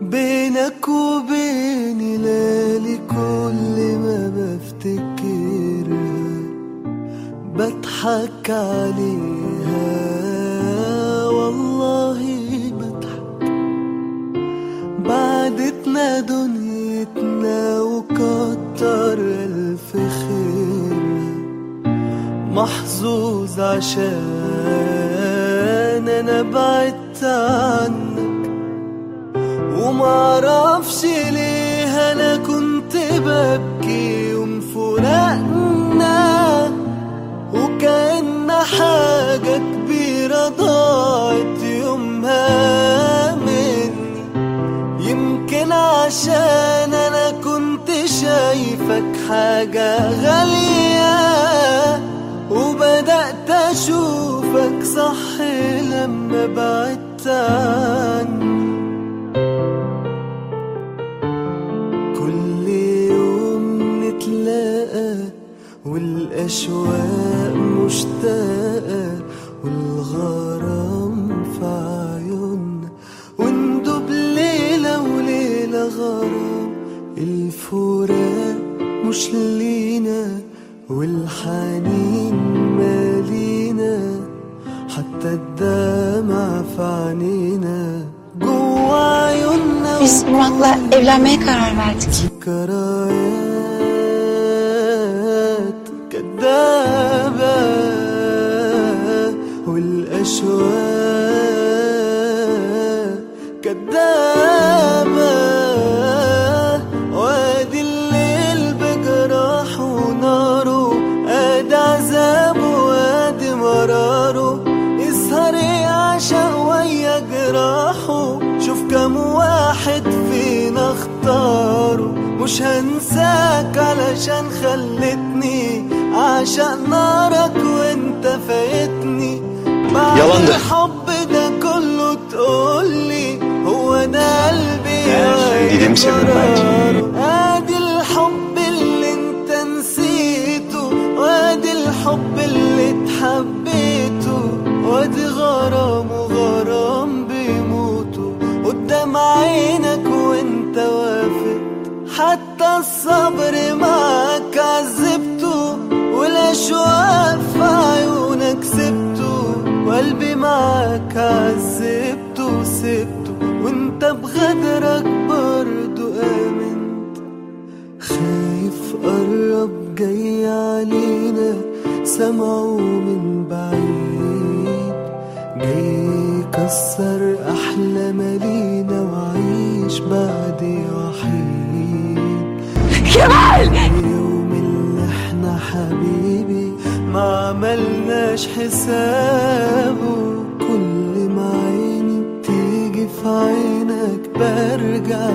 بينك وبيني ليالي كل ما بفتكرها بضحك عليها والله بضحك بعدتنا دنيتنا وكتر ألف خير محظوظ عشان أنا بعدت عنك ومعرفش ليه أنا كنت ببكي يوم فراقنا وكأن حاجة كبيرة ضاعت يومها مني يمكن عشان أنا كنت شايفك حاجة غالية وبدأت أشوفك صح لما بعدت عني كل يوم نتلاقى والأشواق مشتاقة والغرام في عيوننا وندوب ليلة وليلة غرام الفراق مش لينا والحنين مالينا حتى الدمع في عينينا جوا عيوننا Biz Murat'la evlenmeye karar verdik. ذكريات كدابة والأشواق كدابة وادي الليل بجراح وناره ادي عذابه وادي مراره يسهر يعشق ويا جراحه شوف كم واحد فينا اختاره مش هنساك علشان خلتني عشق نارك وانت فايتني بعد يلا ده. الحب ده كله تقولي هو انا قلبي Didem seviyorum bence. قراره. ادي الحب اللي انت نسيته وادي الحب اللي اتحبيته وادي غرام وغرام بيموتوا قدام عينك وانت وافد حتى الصبر معاك عذبته والاشواق في عيونك سبته وقلبي معاك عذبته وسبته وانت بغدرك برضو امنت خايف قرب جاي علينا سمعه من بعيد جاي يكسر احلام لينا وعيش بعدي وحيد Kemal! اليوم اللي احنا حبيبي ما عملناش حسابه كل ما عيني بتيجي في عينك برجع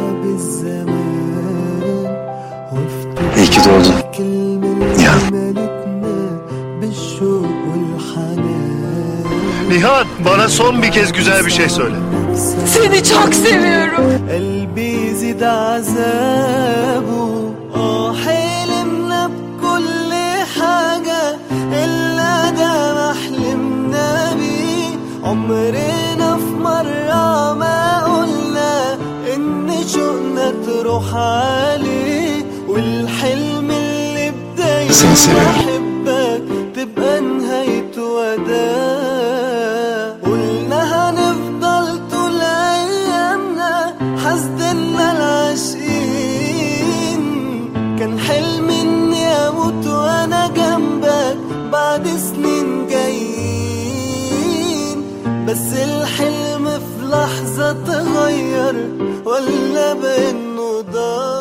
بالزمان İyi ki doğdun. وافتكر الكلمة اللي Ya. ملتنا بالشوق والحنان Nihat bana son bir kez güzel bir şey söyle. Seni çok seviyorum. قلبي يزيد عذابه اه حلمنا بكل حاجة إلا ده ما حلمنا بيه عمرنا في مرة ما قلنا إن شوقنا تروح عليه والحلم اللي بداية Seni seviyorum. بحبك تبقى نهايته وداع قلنا هنفضل طول ايامنا حسدنا العاشقين كان حلمي اني اموت وانا جنبك بعد سنين جايين بس الحلم في لحظة تغير ولا بانه ضاع